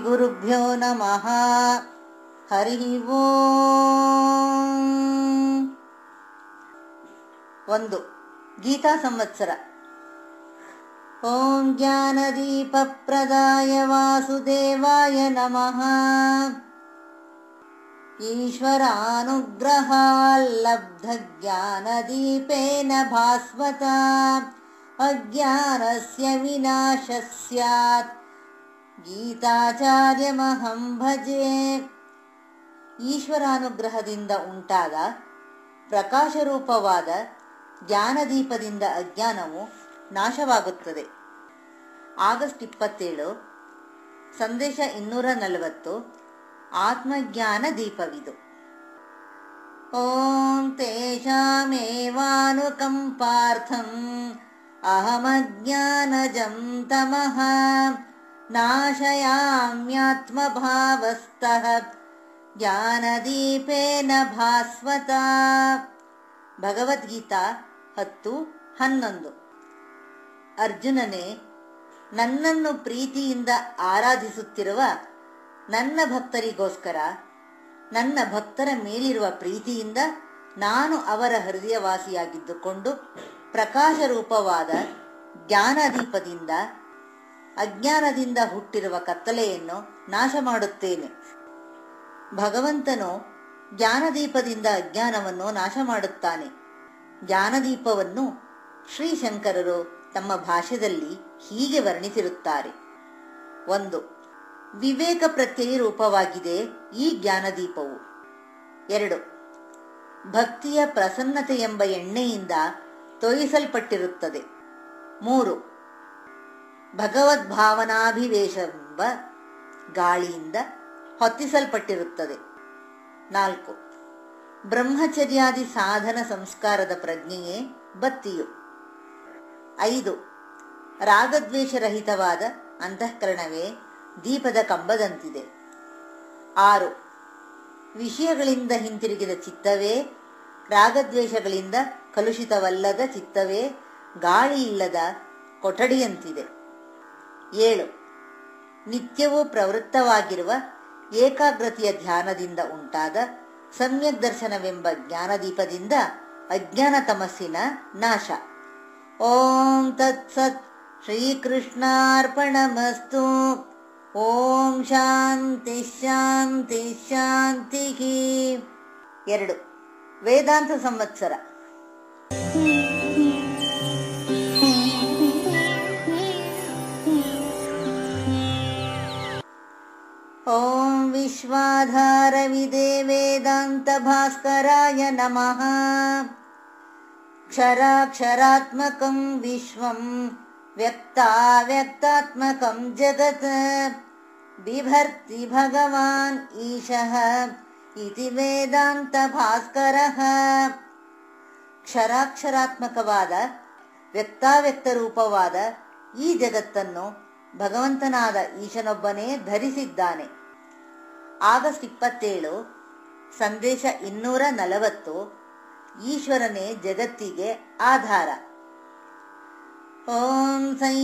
ಶ್ರೀಗುರುಭ್ಯೋ ನಮಃ ಹರಿ ಓಂ ಒಂದು ಗೀತಾ ಸಂವತ್ಸರ ಓಂ ಜ್ಞಾನದೀಪಪ್ರದಾಯ ವಾಸುದೇವಾಯ ನಮಃ ईश्वरानुग्रहाल्लब्धज्ञानदीपेन भास्वता अज्ञानस्य विनाशः स्यात् ಗೀತಾಚಾರ್ಯಮಹಂ ಭಜೆ ಈಶ್ವರಾನುಗ್ರಹದಿಂದ ಉಂಟಾದ ಪ್ರಕಾಶರೂಪವಾದ ಜ್ಞಾನದೀಪದಿಂದ ಅಜ್ಞಾನವು ನಾಶವಾಗುತ್ತದೆ ಆಗಸ್ಟ್ ಇಪ್ಪತ್ತೇಳು ಸಂದೇಶ ಇನ್ನೂರ ನಲವತ್ತು ಆತ್ಮಜ್ಞಾನ ದೀಪವಿದು ಓಂ ತೇಷಾಮೇವಾನುಕಂಪಾರ್ಥಂ ಅಹಮಜ್ಞಾನಜಂ ತಮಃ ನಾಶಯಾಮ್ಯಾತ್ಮಭಾವಸ್ತಃ ಜ್ಞಾನದೀಪೇನ ಭಾಸ್ವತ ಭಗವದ್ಗೀತಾ ಹತ್ತು ಹನ್ನೊಂದು ಅರ್ಜುನನೇ ನನ್ನನ್ನು ಪ್ರೀತಿಯಿಂದ ಆರಾಧಿಸುತ್ತಿರುವ ನನ್ನ ಭಕ್ತರಿಗೋಸ್ಕರ ನನ್ನ ಭಕ್ತರ ಮೇಲಿರುವ ಪ್ರೀತಿಯಿಂದ ನಾನು ಅವರ ಹೃದಯವಾಸಿಯಾಗಿದ್ದುಕೊಂಡು ಪ್ರಕಾಶರೂಪವಾದ ಜ್ಞಾನದೀಪದಿಂದ ಅಜ್ಞಾನದಿಂದ ಹುಟ್ಟಿರುವ ಕತ್ತಲೆಯನ್ನು ನಾಶ ಮಾಡುತ್ತೇನೆ ಭಗವಂತನು ಜ್ಞಾನದೀಪದಿಂದ ಅಜ್ಞಾನವನ್ನು ನಾಶ ಮಾಡುತ್ತಾನೆ ಜ್ಞಾನದೀಪವನ್ನು ಶ್ರೀಶಂಕರರು ತಮ್ಮ ಭಾಷ್ಯದಲ್ಲಿ ಹೀಗೆ ವರ್ಣಿಸಿರುತ್ತಾರೆ ಒಂದು ವಿವೇಕ ಪ್ರತ್ಯಯ ರೂಪವಾಗಿದೆ ಈ ಜ್ಞಾನದೀಪವು ಎರಡು ಭಕ್ತಿಯ ಪ್ರಸನ್ನತೆ ಎಂಬ ಎಣ್ಣೆಯಿಂದ ತೋಯಿಸಲ್ಪಟ್ಟಿರುತ್ತದೆ ಮೂರು ಭಗವದ್ಭಾವನಾಭಿವೇಶವೆಂಬ ಗಾಳಿಯಿಂದ ಹೊತ್ತಿಸಲ್ಪಟ್ಟಿರುತ್ತದೆ ನಾಲ್ಕು ಬ್ರಹ್ಮಚರ್ಯಾದಿ ಸಾಧನ ಸಂಸ್ಕಾರದ ಪ್ರಜ್ಞೆಯೇ ಬತ್ತಿಯು ಐದು ರಾಗದ್ವೇಷರಹಿತವಾದ ಅಂತಃಕರಣವೇ ದೀಪದ ಕಂಬದಂತಿದೆ ಆರು ವಿಷಯಗಳಿಂದ ಹಿಂತಿರುಗಿದ ಚಿತ್ತವೇ ರಾಗದ್ವೇಷಗಳಿಂದ ಕಲುಷಿತವಲ್ಲದ ಚಿತ್ತವೇ ಗಾಳಿ ಇಲ್ಲದ ಕೊಠಡಿಯಂತಿದೆ ಏಳು ನಿತ್ಯವೂ ಪ್ರವೃತ್ತವಾಗಿರುವ ಏಕಾಗ್ರತೆಯ ಧ್ಯಾನದಿಂದ ಉಂಟಾದ ಸಮ್ಯಕ್ ದರ್ಶನವೆಂಬ ಜ್ಞಾನದೀಪದಿಂದ ಅಜ್ಞಾನ ತಮಸ್ಸಿನ ನಾಶ ಓಂ ತತ್ಸತ್ ಶ್ರೀಕೃಷ್ಣಾರ್ಪಣಮಸ್ತು ಓಂ ಶಾಂತಿ ಶಾಂತಿ ಶಾಂತಿ ಎರಡು ವೇದಾಂತ ಸಂವತ್ಸರ ॐ विश्वाधारविदे वेदान्तभास्कराय नमः क्षराक्षरात्मकं विश्वं व्यक्ताव्यक्तात्मकं जगत् बिभर्ति भगवान् ईशः इति ವೇದಾಂತಭಾಸ್ಕರಃ ಕ್ಷರಾಕ್ಷರಾತ್ಮಕವಾದ ವ್ಯಕ್ತಾವ್ಯಕ್ತ ರೂಪವಾದ ಈ ಜಗತ್ತನ್ನು ಭಗವಂತನಾದ ಈಶನೊಬ್ಬನೇ ಧರಿಸಿದ್ದಾನೆ ಆಗಸ್ಟ್ ಇಪ್ಪತ್ತೇಳು ಸಂದೇಶ ಇನ್ನೂರ ನಲವತ್ತು ಈಶ್ವರನೇ ಜಗತ್ತಿಗೆ ಆಧಾರ ಓಂ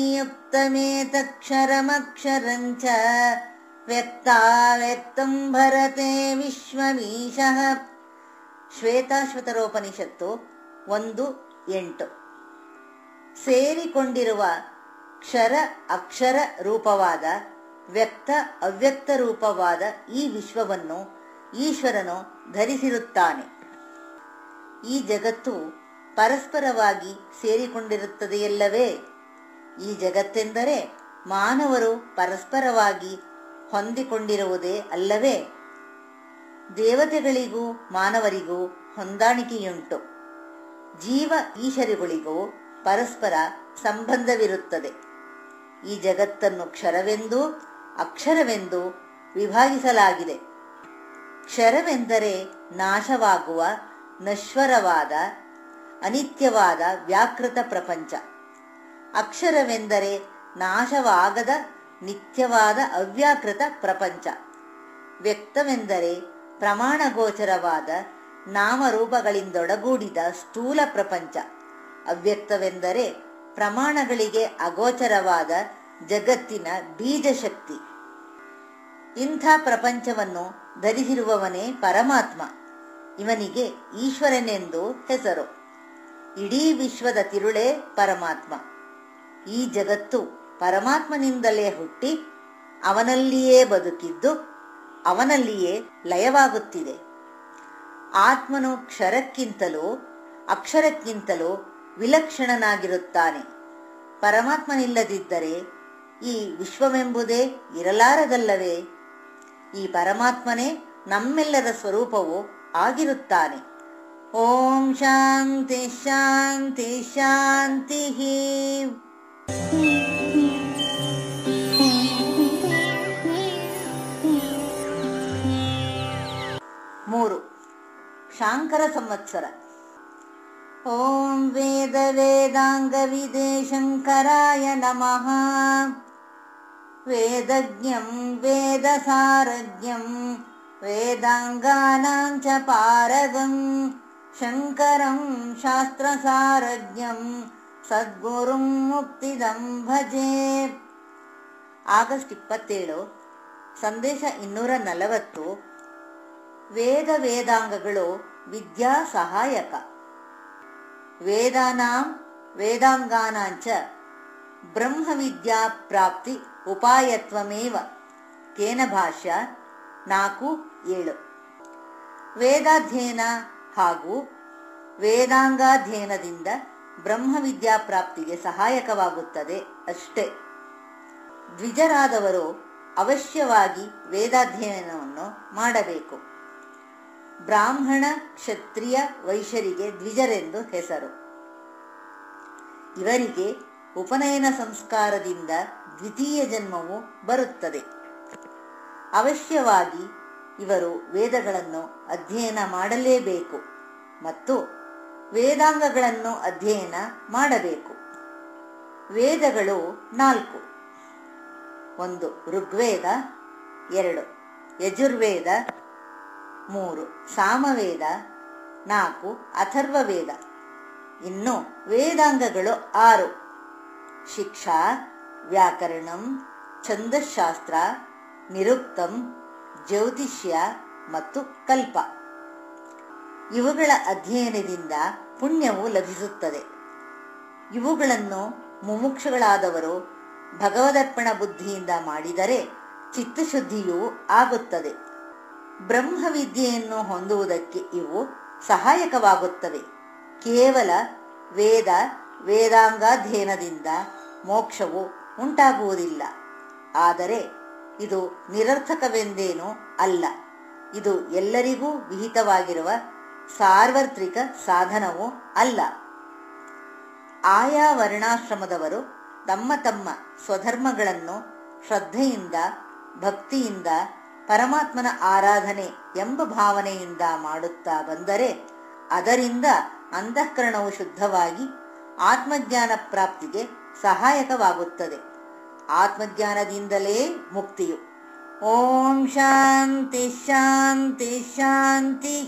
ಸಂಯುಕ್ತಮೇತಕ್ಷರಮಕ್ಷರಂಚ ವ್ಯಕ್ತಾವ್ಯಕ್ತಂ ಭರತೆ ವಿಶ್ವಮೀಶಃ ಶ್ವೇತಾಶ್ವತರೋಪನಿಷತ್ತು ಒಂದು ಎಂಟು ಸೇರಿಕೊಂಡಿರುವ ಕ್ಷರ ಅಕ್ಷರ ರೂಪವಾದ ವ್ಯಕ್ತ ಅವ್ಯಕ್ತ ರೂಪವಾದ ಈ ವಿಶ್ವವನ್ನು ಈಶ್ವರನು ಧರಿಸಿರುತ್ತಾನೆ ಈ ಜಗತ್ತು ಪರಸ್ಪರವಾಗಿ ಸೇರಿಕೊಂಡಿರುತ್ತದೆಯಲ್ಲವೇ ಈ ಜಗತ್ತೆಂದರೆ ಮಾನವರು ಪರಸ್ಪರವಾಗಿ ಹೊಂದಿಕೊಂಡಿರುವುದೇ ಅಲ್ಲವೇ ದೇವತೆಗಳಿಗೂ ಮಾನವರಿಗೂ ಹೊಂದಾಣಿಕೆಯುಂಟು ಜೀವ ಈಶರಿಗಳಿಗೂ ಪರಸ್ಪರ ಸಂಬಂಧವಿರುತ್ತದೆ ಈ ಜಗತ್ತನ್ನು ಕ್ಷರವೆಂದು ಅಕ್ಷರವೆಂದು ವಿಭಾಗಿಸಲಾಗಿದೆ ಕ್ಷರವೆಂದರೆ ನಾಶವಾಗುವ ನಶ್ವರವಾದ ಅನಿತ್ಯವಾದ ವ್ಯಾಕೃತ ಪ್ರಪಂಚ ಅಕ್ಷರವೆಂದರೆ ನಾಶವಾಗದ ನಿತ್ಯವಾದ ಅವ್ಯಾಕೃತ ಪ್ರಪಂಚ ವ್ಯಕ್ತವೆಂದರೆ ಪ್ರಮಾಣಗೋಚರವಾದ ನಾಮರೂಪಗಳಿಂದೊಡಗೂಡಿದ ಸ್ಥೂಲ ಪ್ರಪಂಚ ಅವ್ಯಕ್ತವೆಂದರೆ ಪ್ರಮಾಣಗಳಿಗೆ ಅಗೋಚರವಾದ ಜಗತ್ತಿನ ಬೀಜಶಕ್ತಿ ಇಂಥ ಪ್ರಪಂಚವನ್ನು ಧರಿಸಿರುವವನೇ ಪರಮಾತ್ಮ ಇವನಿಗೆ ಈಶ್ವರನೆಂದು ಹೆಸರು ಇಡೀ ವಿಶ್ವದ ತಿರುಳೇ ಪರಮಾತ್ಮ ಈ ಜಗತ್ತು ಪರಮಾತ್ಮನಿಂದಲೇ ಹುಟ್ಟಿ ಅವನಲ್ಲಿಯೇ ಬದುಕಿದ್ದು ಅವನಲ್ಲಿಯೇ ಲಯವಾಗುತ್ತಿದೆ ಆತ್ಮನು ಕ್ಷರಕ್ಕಿಂತಲೂ ಅಕ್ಷರಕ್ಕಿಂತಲೂ ವಿಲಕ್ಷಣನಾಗಿರುತ್ತಾನೆ ಪರಮಾತ್ಮನಿಲ್ಲದಿದ್ದರೆ ಈ ವಿಶ್ವವೆಂಬುದೇ ಇರಲಾರದಲ್ಲವೇ ಈ ಪರಮಾತ್ಮನೇ ನಮ್ಮೆಲ್ಲರ ಸ್ವರೂಪವು ಆಗಿರುತ್ತಾನೆ ಓಂ ಶಾಂತಿ ಶಾಂತಿ ಶಾಂತಿ ಮೂರು ಶಾಂಕರ ಸಂವತ್ಸರ ಓಂ ವೇದ ವೇದಾಂಗ ವಿದೇ ಶಂಕರಾಯ ನಮಃ ವೇದಜ್ಞಂ ವೇದಸಾರಜ್ಞಂ ವೇದಾಂಗಾನಾಂ ಚ ಪಾರಗಂ ಶಂಕರಂ ಶಾಸ್ತ್ರಸಾರಜ್ಞಂ ಸದ್ಗುರುಂ ಮುಕ್ತಿದಂ ಭಜೆ ಆಗಸ್ಟ್ ಇಪ್ಪತ್ತೇಳು ಸಂದೇಶ ಇನ್ನೂರ ನಲವತ್ತು ವೇದ ವೇದಾಂಗಗಳು ವಿದ್ಯಾ ಸಹಾಯಕ ವೇದಾನಾಂ ವೇದಾಂಗಾನಾಂಚ ಬ್ರಹ್ಮವಿದ್ಯಾ ಪ್ರಾಪ್ತಿ ಉಪಾಯತ್ವಮೇವ ಕೇನ ಭಾಷ್ಯ ನಾಲ್ಕು ಏಳು ವೇದಾಧ್ಯಯನ ಹಾಗೂ ವೇದಾಂಗಾಧ್ಯಯನದಿಂದ ಬ್ರಹ್ಮವಿದ್ಯಾ ಪ್ರಾಪ್ತಿಗೆ ಸಹಾಯಕವಾಗುತ್ತದೆ ಅಷ್ಟೇ ದ್ವಿಜರಾದವರು ಅವಶ್ಯವಾಗಿ ವೇದಾಧ್ಯಯನವನ್ನು ಮಾಡಬೇಕು ಬ್ರಾಹ್ಮಣ ಕ್ಷತ್ರಿಯ ವೈಶ್ಯರಿಗೆ ದ್ವಿಜರೆಂದು ಹೆಸರು ಇವರಿಗೆ ಉಪನಯನ ಸಂಸ್ಕಾರದಿಂದ ದ್ವಿತೀಯ ಜನ್ಮವು ಬರುತ್ತದೆ ಅವಶ್ಯವಾಗಿ ಇವರು ವೇದಗಳನ್ನು ಅಧ್ಯಯನ ಮಾಡಲೇಬೇಕು ಮತ್ತು ವೇದಾಂಗಗಳನ್ನು ಅಧ್ಯಯನ ಮಾಡಬೇಕು ವೇದಗಳು ನಾಲ್ಕು ಒಂದು ಋಗ್ವೇದ ಎರಡು ಯಜುರ್ವೇದ ಮೂರು ಸಾಮವೇದ ನಾಲ್ಕು ಅಥರ್ವವೇದ ಇನ್ನು ವೇದಾಂಗಗಳು ಆರು ಶಿಕ್ಷಾ ವ್ಯಾಕರಣಂ ಛಂದಶಾಸ್ತ್ರ ನಿರುಕ್ತಂ ಜ್ಯೋತಿಷ್ಯ ಮತ್ತು ಕಲ್ಪ ಇವುಗಳ ಅಧ್ಯಯನದಿಂದ ಪುಣ್ಯವು ಲಭಿಸುತ್ತದೆ ಇವುಗಳನ್ನು ಮುಮುಕ್ಷುಗಳಾದವರು ಭಗವದರ್ಪಣ ಬುದ್ಧಿಯಿಂದ ಮಾಡಿದರೆ ಚಿತ್ತಶುದ್ಧಿಯೂ ಆಗುತ್ತದೆ ಬ್ರಹ್ಮವಿದ್ಯೆಯನ್ನು ಹೊಂದುವುದಕ್ಕೆ ಇವು ಸಹಾಯಕವಾಗುತ್ತವೆ ಕೇವಲ ವೇದ ವೇದಾಂಗಾಧ್ಯಯನದಿಂದ ಮೋಕ್ಷವು ಉಂಟಾಗುವುದಿಲ್ಲ ಆದರೆ ಇದು ನಿರರ್ಥಕವೆಂದೇನೂ ಅಲ್ಲ ಇದು ಎಲ್ಲರಿಗೂ ವಿಹಿತವಾಗಿರುವ ಸಾರ್ವತ್ರಿಕ ಸಾಧನವೂ ಅಲ್ಲ ಆಯಾ ವರ್ಣಾಶ್ರಮದವರು ತಮ್ಮ ತಮ್ಮ ಸ್ವಧರ್ಮಗಳನ್ನು ಶ್ರದ್ಧೆಯಿಂದ ಭಕ್ತಿಯಿಂದ ಪರಮಾತ್ಮನ ಆರಾಧನೆ ಎಂಬ ಭಾವನೆಯಿಂದ ಮಾಡುತ್ತಾ ಬಂದರೆ ಅದರಿಂದ ಅಂತಃಕರಣವು ಶುದ್ಧವಾಗಿ ಆತ್ಮಜ್ಞಾನ ಪ್ರಾಪ್ತಿಗೆ ಸಹಾಯಕವಾಗುತ್ತದೆ ಆತ್ಮಜ್ಞಾನದಿಂದಲೇ ಮುಕ್ತಿಯು ಓಂ ಶಾಂತಿ ಶಾಂತಿ ಶಾಂತಿ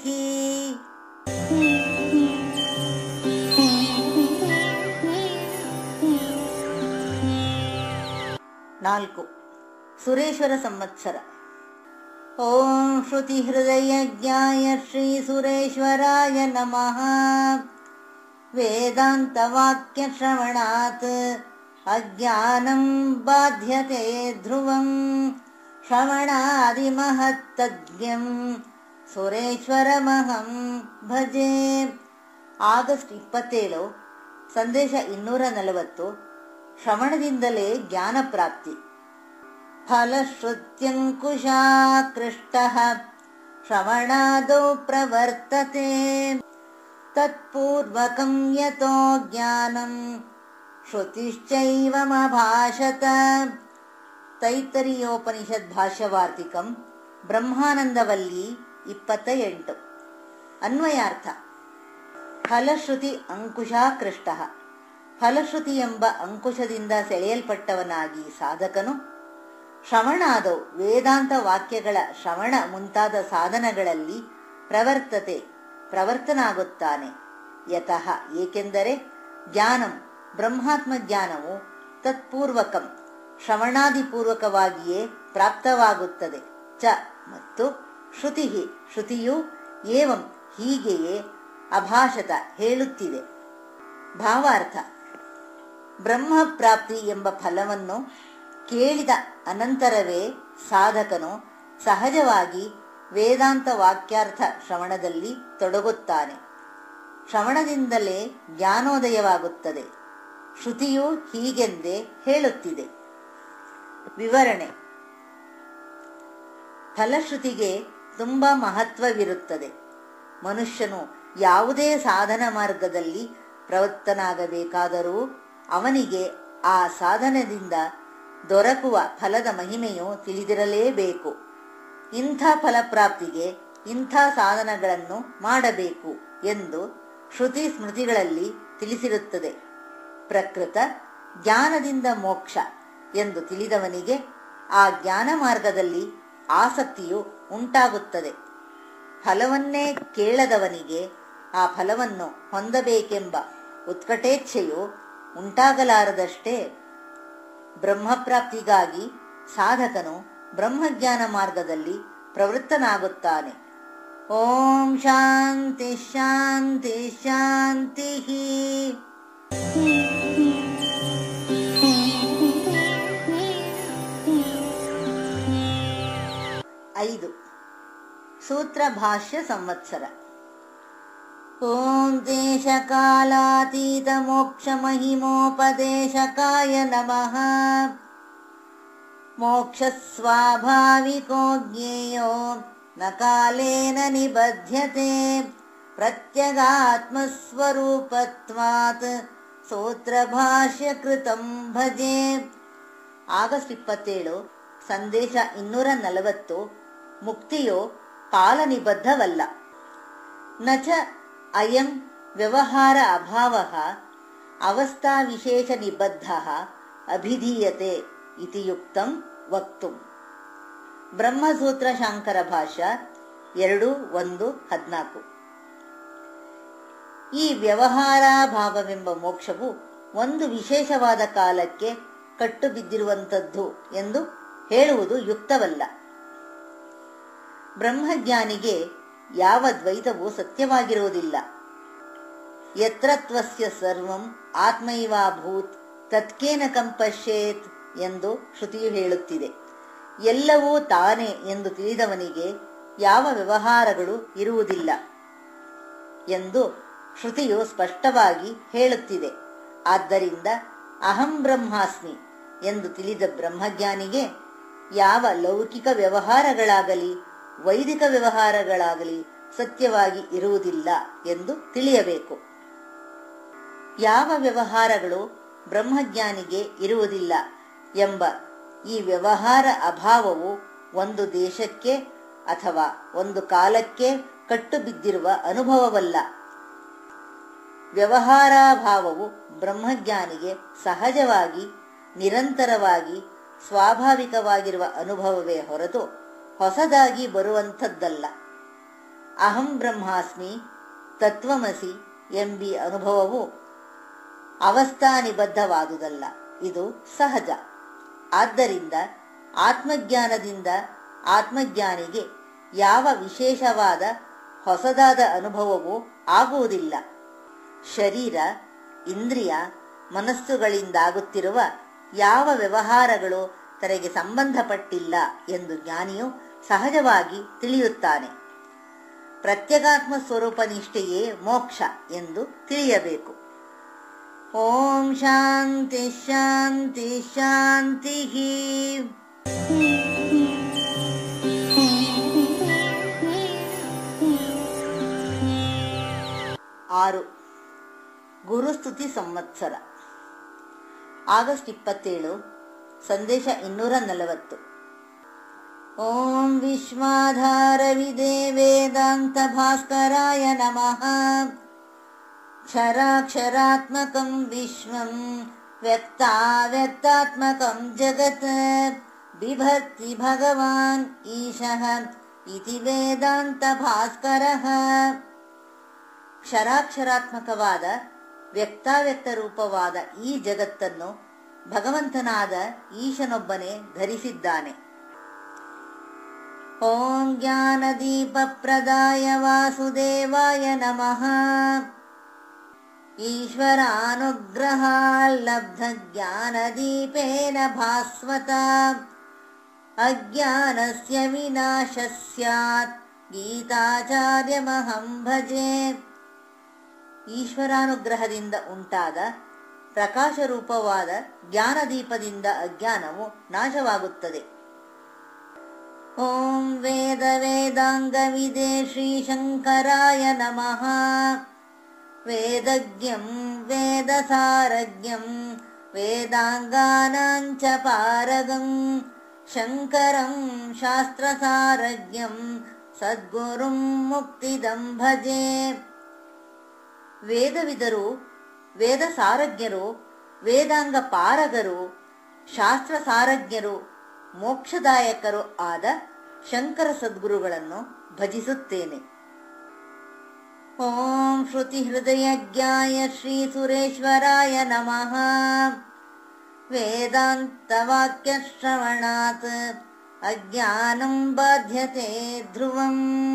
ನಾಲ್ಕು ಸುರೇಶ್ವರ ಸಂವತ್ಸರ ಓಂ ಶ್ರುತಿ ಹೃದಯ ಜ್ಞಾಯ ಶ್ರೀ ಸುರೇಶ್ವರಾಯ ನಮಃ ವೇದಾಂತ ವಾಕ್ಯ ಶ್ರವಣಾತ್ ಅಜ್ಞಾನಂ ಬಾಧ್ಯತೆ ಧ್ರುವಂ ಶ್ರವಣಾದಿಮಹತ್ತಜ್ಞಂ ಸುರೇಶ್ವರಮಹಂ ಭಜೆ ಆಗಸ್ಟ್ ಇಪ್ಪತ್ತೇಳು ಸಂದೇಶ ಇನ್ನೂರ ನಲವತ್ತು ಶ್ರವಣದಿಂದಲೇ ಜ್ಞಾನ ಪ್ರಾಪ್ತಿ ಫಲಶ್ರುತ್ಯಂಕುಶಾಕೃಷ್ಟಃ ಶ್ರವಣಾದೌ ಪ್ರವರ್ತತೆ ತತ್ಪೂರ್ವಕಂ ಯತೋ ಜ್ಞಾನಂ ಶ್ರುತಿಶ್ಚೈವಮಭಾಷತ ತೈತರಿಯೋಪನಿಷದ್ ಭಾಷ್ಯವಾರ್ತಿಕಂ ಬ್ರಹ್ಮಾನಂದವಲ್ಲಿ ಇಪ್ಪತ್ತ ಎಂಟು ಅನ್ವಯಾರ್ಥ ಫಲಶ್ರುತಿ ಅಂಕುಶಾಕೃಷ್ಟ ಫಲಶ್ರುತಿ ಎಂಬ ಅಂಕುಶದಿಂದ ಸೆಳೆಯಲ್ಪಟ್ಟವನಾಗಿ ಸಾಧಕನು ಶ್ರವಣಾದವು ವೇದಾಂತ ವಾಕ್ಯಗಳ ಶ್ರವಣ ಮುಂತಾದ ಸಾಧನಗಳಲ್ಲಿ ಪ್ರವರ್ತತೆ ಪ್ರವರ್ತನಾಗುತ್ತಾನೆ ಯತಃ ಏಕೆಂದರೆ ಜ್ಞಾನಂ ಬ್ರಹ್ಮಾತ್ಮ ಜ್ಞಾನವು ತತ್ಪೂರ್ವಕಂ ಶ್ರವಣಾದಿಪೂರ್ವಕವಾಗಿಯೇ ಪ್ರಾಪ್ತವಾಗುತ್ತದೆ ಚ ಮತ್ತು ಶ್ರುತಿ ಶ್ರುತಿಯು ಏವಂ ಹೀಗೆಯೇ ಅಭಾಷತ ಹೇಳುತ್ತಿದೆ ಭಾವಾರ್ಥ ಬ್ರಹ್ಮ ಪ್ರಾಪ್ತಿ ಎಂಬ ಫಲವನ್ನು ಕೇಳಿದ ಅನಂತರವೇ ಸಾಧಕನು ಸಹಜವಾಗಿ ವೇದಾಂತ ವಾಕ್ಯಾರ್ಥ ಶ್ರವಣದಲ್ಲಿ ತೊಡಗುತ್ತಾನೆ ಶ್ರವಣದಿಂದಲೇ ಜ್ಞಾನೋದಯವಾಗುತ್ತದೆ ಶ್ರುತಿಯು ಹೀಗೆಂದೇ ಹೇಳುತ್ತಿದೆ ವಿವರಣೆ ಫಲಶ್ರುತಿಗೆ ತುಂಬಾ ಮಹತ್ವವಿರುತ್ತದೆ ಮನುಷ್ಯನು ಯಾವುದೇ ಸಾಧನ ಮಾರ್ಗದಲ್ಲಿ ಪ್ರವೃತ್ತನಾಗಬೇಕಾದರೂ ಅವನಿಗೆ ಆ ಸಾಧನದಿಂದ ದೊರಕುವ ಫಲದ ಮಹಿಮೆಯು ತಿಳಿದಿರಲೇಬೇಕು ಇಂಥ ಫಲಪ್ರಾಪ್ತಿಗೆ ಇಂಥ ಸಾಧನಗಳನ್ನು ಮಾಡಬೇಕು ಎಂದು ಶ್ರುತಿ ಸ್ಮೃತಿಗಳಲ್ಲಿ ತಿಳಿಸಿರುತ್ತದೆ ಪ್ರಕೃತ ಜ್ಞಾನದಿಂದ ಮೋಕ್ಷ ಎಂದು ತಿಳಿದವನಿಗೆ ಆ ಜ್ಞಾನ ಮಾರ್ಗದಲ್ಲಿ ಆಸಕ್ತಿಯು ಉಂಟಾಗುತ್ತದೆ ಫಲವನ್ನೇ ಕೇಳದವನಿಗೆ ಆ ಫಲವನ್ನು ಹೊಂದಬೇಕೆಂಬ ಉತ್ಕಟೇಚ್ಛೆಯು ಉಂಟಾಗಲಾರದಷ್ಟೇ ಬ್ರಹ್ಮಪ್ರಾಪ್ತಿಗಾಗಿ ಸಾಧಕನು ಬ್ರಹ್ಮಜ್ಞಾನ ಮಾರ್ಗದಲ್ಲಿ ಪ್ರವೃತ್ತನಾಗುತ್ತಾನೆ ಓಂ ಶಾಂತಿ ಶಾಂತಿ ಶಾಂತಿ ಐದು ಸೂತ್ರ ಭಾಷ್ಯ ಸಂವತ್ಸರ ಓಂ ದೇಶಕಾಲಾತೀತ ಮೋಕ್ಷ ಮಹಿಮೋಪದೇಶಕಾಯ ನಮಃ ಮೋಕ್ಷ ಸ್ವಾಭಾವಿಕೋ ಜ್ಞೇಯೋ ನ ಕಾಲೇನ ನಿಬಧ್ಯತೆ ಪ್ರತ್ಯಗಾತ್ಮಸ್ವರೂಪತ್ವಾತ್ ಸೂತ್ರ ಭಾಷ್ಯ ಕೃತಂ ಭಜೆ ಆಗಸ್ಟ್ ಇಪ್ಪತ್ತೇಳು ಸಂದೇಶ ಇನ್ನೂರ ನಲವತ್ತು ಮುಕ್ತಿಯು ಕಾಲನಿಬದ್ಧವಲ್ಲ ನಚ ಅಯಂ ವ್ಯವಹಾರ ಅಭಾವ ಅವಸ್ಥಾ ವಿಶೇಷ ನಿಬದ್ಧ ಅಭಿಧೀಯತೆ ಇತಿ ಯುಕ್ತಂ ವಕ್ತು ಬ್ರಹ್ಮಸೂತ್ರ ಶಾಂಕರ ಭಾಷಾ ಎರಡು ಒಂದು ಹದಿನಾಲ್ಕು ಈ ವ್ಯವಹಾರಾಭಾವವೆಂಬ ಮೋಕ್ಷವು ಒಂದು ವಿಶೇಷವಾದ ಕಾಲಕ್ಕೆ ಕಟ್ಟು ಬಿದ್ದಿರುವಂಥದ್ದು ಎಂದು ಹೇಳುವುದು ಯುಕ್ತವಲ್ಲ ಬ್ರಹ್ಮಜ್ಞಾನಿಗೆ ಯಾವ ದ್ವೈತವೂ ಸತ್ಯವಾಗಿರುವುದಿಲ್ಲ ಯತ್ರತ್ವಸ್ಯ ಸರ್ವಂ ಆತ್ಮೈವಾಭೂತ್ ತತ್ಕೇನ ಕಂಪಶ್ಯೇತ್ ಎಂದು ಶ್ರುತಿಯು ಹೇಳುತ್ತಿದೆ ಎಲ್ಲವೂ ತಾನೇ ಎಂದು ತಿಳಿದವನಿಗೆ ಯಾವ ವ್ಯವಹಾರಗಳು ಇರುವುದಿಲ್ಲ ಎಂದು ಶ್ರುತಿಯು ಸ್ಪಷ್ಟವಾಗಿ ಹೇಳುತ್ತಿದೆ ಆದ್ದರಿಂದ ಅಹಂ ಬ್ರಹ್ಮಾಸ್ಮಿ ಎಂದು ತಿಳಿದ ಬ್ರಹ್ಮಜ್ಞಾನಿಗೆ ಯಾವ ಲೌಕಿಕ ವ್ಯವಹಾರಗಳಾಗಲಿ ವೈದಿಕ ವ್ಯವಹಾರಗಳಾಗಲಿ ಸತ್ಯವಾಗಿ ಇರುವುದಿಲ್ಲ ಎಂದು ತಿಳಿಯಬೇಕು ಯಾವ ವ್ಯವಹಾರಗಳು ಬ್ರಹ್ಮಜ್ಞಾನಿಗೆ ಇರುವುದಿಲ್ಲ ಎಂಬ ಈ ವ್ಯವಹಾರ ಅಭಾವವು ಒಂದು ದೇಶಕ್ಕೆ ಅಥವಾ ಒಂದು ಕಾಲಕ್ಕೆ ಕಟ್ಟು ಬಿದ್ದಿರುವ ಅನುಭವವಲ್ಲ ವ್ಯವಹಾರಾಭಾವವು ಬ್ರಹ್ಮಜ್ಞಾನಿಗೆ ಸಹಜವಾಗಿ ನಿರಂತರವಾಗಿ ಸ್ವಾಭಾವಿಕವಾಗಿರುವ ಅನುಭವವೇ ಹೊರತು ಹೊಸದಾಗಿ ಬರುವಂಥದ್ದಲ್ಲ ಅಹಂ ಬ್ರಹ್ಮಾಸ್ಮಿ ತತ್ವಮಸಿ ಎಂಬಿ ಅನುಭವವು ಅವಸ್ಥಾನಿಬದ್ಧವಾದುದಲ್ಲ ಇದು ಸಹಜ ಆದ್ದರಿಂದ ಆತ್ಮಜ್ಞಾನದಿಂದ ಆತ್ಮಜ್ಞಾನಿಗೆ ಯಾವ ವಿಶೇಷವಾದ ಹೊಸದಾದ ಅನುಭವವೂ ಆಗುವುದಿಲ್ಲ ಶರೀರ ಇಂದ್ರಿಯ ಮನಸ್ಸುಗಳಿಂದಾಗುತ್ತಿರುವ ಯಾವ ವ್ಯವಹಾರಗಳು ತನಗೆ ಸಂಬಂಧಪಟ್ಟಿಲ್ಲ ಎಂದು ಜ್ಞಾನಿಯು ಸಹಜವಾಗಿ ತಿಳಿಯುತ್ತಾನೆ ಪ್ರತ್ಯಗಾತ್ಮ ಸ್ವರೂಪ ನಿಷ್ಠೆಯೇ ಮೋಕ್ಷ ಎಂದು ತಿಳಿಯಬೇಕು ಓಂ ಶಾಂತಿ ಶಾಂತಿ ಶಾಂತಿ ಆರು ಗುರುಸ್ತುತಿ ಸಂವತ್ಸರ ಆಗಸ್ಟ್ ಇಪ್ಪತ್ತೇಳು ಸಂದೇಶ ಇನ್ನೂರ ನಲವತ್ತು ಓಂ ವಿಶ್ವಾಧಾರವಿದೆ ವೇದಾಂತ ಭಾಸ್ಕರಾಯ ನಮಃ ಕ್ಷರಾಕ್ಷರಾತ್ಮಕಂ ವಿಶ್ವಂ ವ್ಯಕ್ತಾವ್ಯಕ್ತಾತ್ಮಕಂ ಜಗತ್ ಬಿಭರ್ತಿ ಭಗವಾನ್ ಈಶಃ ಇತಿ ವೇದಾಂತ ಭಾಸ್ಕರಃ ಕ್ಷರಾಕ್ಷರಾತ್ಮಕವಾದ ವ್ಯಕ್ತಾವ್ಯಕ್ತ ರೂಪವಾದ ಈ ಜಗತ್ತನ್ನು ಭಗವಂತನಾದ ಈಶನೊಬ್ಬನೇ ಧರಿಸಿದ್ದಾನೆ ॐ ज्ञानदीपप्रदाय वासुदेवाय नमः ईश्वरानुग्रहाल्लब्धज्ञानदीपेन भास्वता अज्ञानस्य विनाशः स्यात् ಗೀತಾಚಾರ್ಯಮಹಂ ಭಜೆ ಈಶ್ವರಾನುಗ್ರಹದಿಂದ ಉಂಟಾದ ಪ್ರಕಾಶರೂಪವಾದ ಜ್ಞಾನದೀಪದಿಂದ ಅಜ್ಞಾನವು ನಾಶವಾಗುತ್ತದೆ ಓಂ ವೇದ ವೇದಾಂಗವಿದೆ ಶ್ರೀಶಂಕರಾಯ ನಮಃ ವೇದಜ್ಞಂ ವೇದಸಾರಜ್ಞಂ ವೇದಾಂಗಾನಾಂಚ ಪಾರಗಂ ಶಂಕರಂ ಶಾಸ್ತ್ರಸಾರಜ್ಞಂ ಸದ್ಗುರುಂ ಮುಕ್ತಿದಂ ಭಜೆ ವೇದವಿದರು ವೇದ ಸಾರಜ್ಞರು ವೇದಾಂಗ ಪಾರಗರು ಶಾಸ್ತ್ರ ಸಾರಜ್ಞರು ಮೋಕ್ಷದಾಯಕರು ಆದ ಶಂಕರ ಸದ್ಗುರುಗಳನ್ನು ಭಜಿಸುತ್ತೇನೆ ಓಂ ಶ್ರುತಿ ಹೃದಯಜ್ಞಾಯ ಶ್ರೀ ಸುರೇಶ್ವರಾಯ ನಮಃ ವೇದಾಂತವಾಕ್ಯಶ್ರವಣಾತ್ ಅಜ್ಞಾನಂ ಬಾಧ್ಯತೆ ಧ್ರುವಂ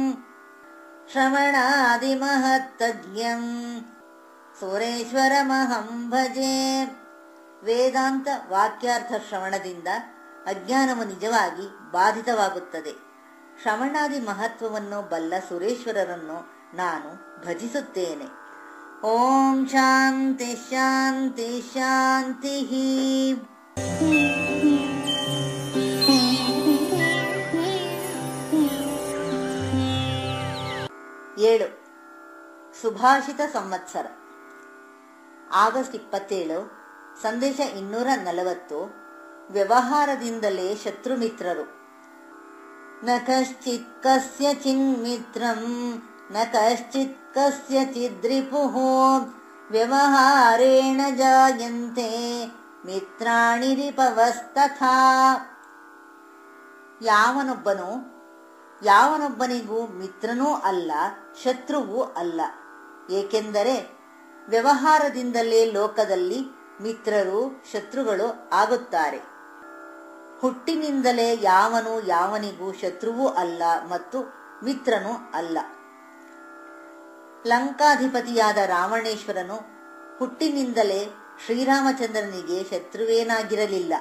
ಶ್ರವಣಾದಿಮಹತ್ತಜ್ಞಂ ಸುರೇಶ್ವರಮಹಂ ಭಜೆ ವೇದಾಂತ ವಾಕ್ಯಾರ್ಥ ಶ್ರವಣದಿಂದ ಅಜ್ಞಾನವು ನಿಜವಾಗಿ ಬಾಧಿತವಾಗುತ್ತದೆ ಶ್ರವಣಾದಿ ಮಹತ್ವವನ್ನು ಬಲ್ಲ ಸುರೇಶ್ವರರನ್ನು ನಾನು ಭಜಿಸುತ್ತೇನೆ ಓಂ ಶಾಂತಿ ಶಾಂತಿ ಶಾಂತಿ ಏಳು ಸುಭಾಷಿತ ಸಂವತ್ಸರ ಆಗಸ್ಟ್ ಇಪ್ಪತ್ತೇಳು ಸಂದೇಶ ಇನ್ನೂರ ನಲವತ್ತು ವ್ಯವಹಾರದಿಂದಲೇ ಶತ್ರು ಮಿತ್ರರು ನ ಕಶ್ಚಿತ್ ಕಸ್ಯ ಚಿನ್ಮಿತ್ರಂ ನ ಕಶ್ಚಿತ್ ಕಸ್ಯ ಚಿದ್ರಿಪುಃ ವ್ಯವಹಾರೇಣ ಜಾಯಂತೆ ಮಿತ್ರಾಣಿ ರಿಪವಸ್ತಥಾ ಯಾವನೊಬ್ಬನು ಯಾವನೊಬ್ಬನಿಗೂ ಮಿತ್ರನೂ ಅಲ್ಲ ಶತ್ರುವೂ ಅಲ್ಲ ಏಕೆಂದರೆ ವ್ಯವಹಾರದಿಂದಲೇ ಲೋಕದಲ್ಲಿ ಮಿತ್ರರು ಶತ್ರುಗಳು ಆಗುತ್ತಾರೆ ಹುಟ್ಟಿನಿಂದಲೇ ಯಾವನು ಯಾವನಿಗೂ ಶತ್ರುವೂ ಅಲ್ಲ ಮತ್ತು ಮಿತ್ರನೂ ಅಲ್ಲ ಲಂಕಾಧಿಪತಿಯಾದ ರಾವಣೇಶ್ವರನು ಹುಟ್ಟಿನಿಂದಲೇ ಶ್ರೀರಾಮಚಂದ್ರನಿಗೆ ಶತ್ರುವೇನಾಗಿರಲಿಲ್ಲ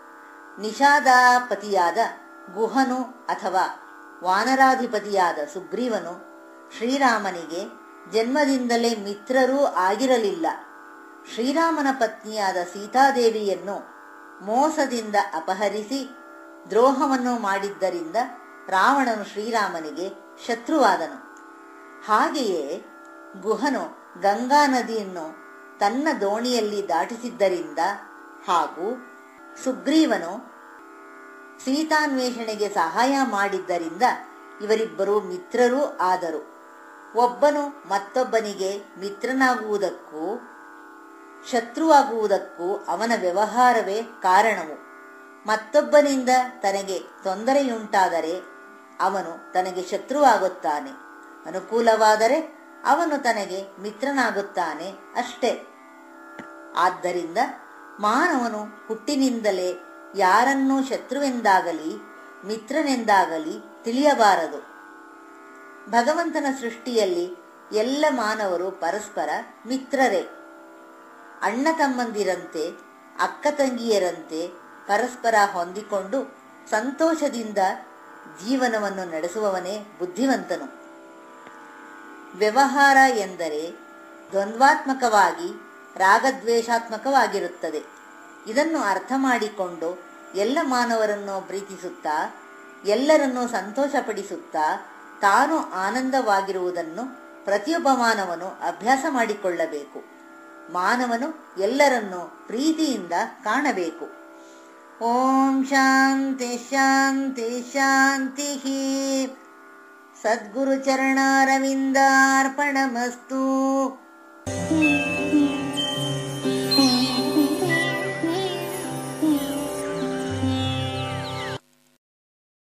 ನಿಷಾದಾಪತಿಯಾದ ಗುಹನು ಅಥವಾ ವಾನರಾಧಿಪತಿಯಾದ ಸುಗ್ರೀವನು ಶ್ರೀರಾಮನಿಗೆ ಜನ್ಮದಿಂದಲೇ ಮಿತ್ರರೂ ಆಗಿರಲಿಲ್ಲ ಶ್ರೀರಾಮನ ಪತ್ನಿಯಾದ ಸೀತಾದೇವಿಯನ್ನು ಮೋಸದಿಂದ ಅಪಹರಿಸಿ ದ್ರೋಹವನ್ನು ಮಾಡಿದ್ದರಿಂದ ರಾವಣನು ಶ್ರೀರಾಮನಿಗೆ ಶತ್ರುವಾದನು ಹಾಗೆಯೇ ಗುಹನು ಗಂಗಾ ನದಿಯನ್ನು ತನ್ನ ದೋಣಿಯಲ್ಲಿ ದಾಟಿಸಿದ್ದರಿಂದ ಹಾಗೂ ಸುಗ್ರೀವನು ಸೀತಾನ್ವೇಷಣೆಗೆ ಸಹಾಯ ಮಾಡಿದ್ದರಿಂದ ಇವರಿಬ್ಬರು ಮಿತ್ರರೂ ಆದರು ಒಬ್ಬನು ಮತ್ತೊಬ್ಬನಿಗೆ ಮಿತ್ರನಾಗುವುದಕ್ಕೂ ಶತ್ರುವಾಗುವುದಕ್ಕೂ ಅವನ ವ್ಯವಹಾರವೇ ಕಾರಣವು ಮತ್ತೊಬ್ಬನಿಂದ ತನಗೆ ತೊಂದರೆಯುಂಟಾದರೆ ಅವನು ತನಗೆ ಶತ್ರುವಾಗುತ್ತಾನೆ ಅನುಕೂಲವಾದರೆ ಅವನು ತನಗೆ ಮಿತ್ರನಾಗುತ್ತಾನೆ ಅಷ್ಟೇ ಆದ್ದರಿಂದ ಮಾನವನು ಹುಟ್ಟಿನಿಂದಲೇ ಯಾರನ್ನೂ ಶತ್ರುವೆಂದಾಗಲಿ ಮಿತ್ರನೆಂದಾಗಲಿ ತಿಳಿಯಬಾರದು ಭಗವಂತನ ಸೃಷ್ಟಿಯಲ್ಲಿ ಎಲ್ಲ ಮಾನವರು ಪರಸ್ಪರ ಮಿತ್ರರೇ ಅಣ್ಣ ತಮ್ಮಂದಿರಂತೆ ಅಕ್ಕ ತಂಗಿಯರಂತೆ ಪರಸ್ಪರ ಹೊಂದಿಕೊಂಡು ಸಂತೋಷದಿಂದ ಜೀವನವನ್ನು ನಡೆಸುವವನೇ ಬುದ್ಧಿವಂತನು ವ್ಯವಹಾರ ಎಂದರೆ ದ್ವಂದ್ವಾತ್ಮಕವಾಗಿ ರಾಗದ್ವೇಷಾತ್ಮಕವಾಗಿರುತ್ತದೆ ಇದನ್ನು ಅರ್ಥ ಮಾಡಿಕೊಂಡು ಎಲ್ಲ ಮಾನವರನ್ನು ಪ್ರೀತಿಸುತ್ತಾ ಎಲ್ಲರನ್ನೂ ಸಂತೋಷಪಡಿಸುತ್ತಾ ತಾನು ಆನಂದವಾಗಿರುವುದನ್ನು ಪ್ರತಿಯೊಬ್ಬ ಮಾನವನು ಅಭ್ಯಾಸ ಮಾಡಿಕೊಳ್ಳಬೇಕು ಮಾನವನು ಎಲ್ಲರನ್ನೂ ಪ್ರೀತಿಯಿಂದ ಕಾಣಬೇಕು ಓಂ ಶಾಂತಿ ಶಾಂತಿ ಶಾಂತಿ ಸದ್ಗುರು ಚರಣಾರವಿಂದಾರ್ಪಣಮಸ್ತು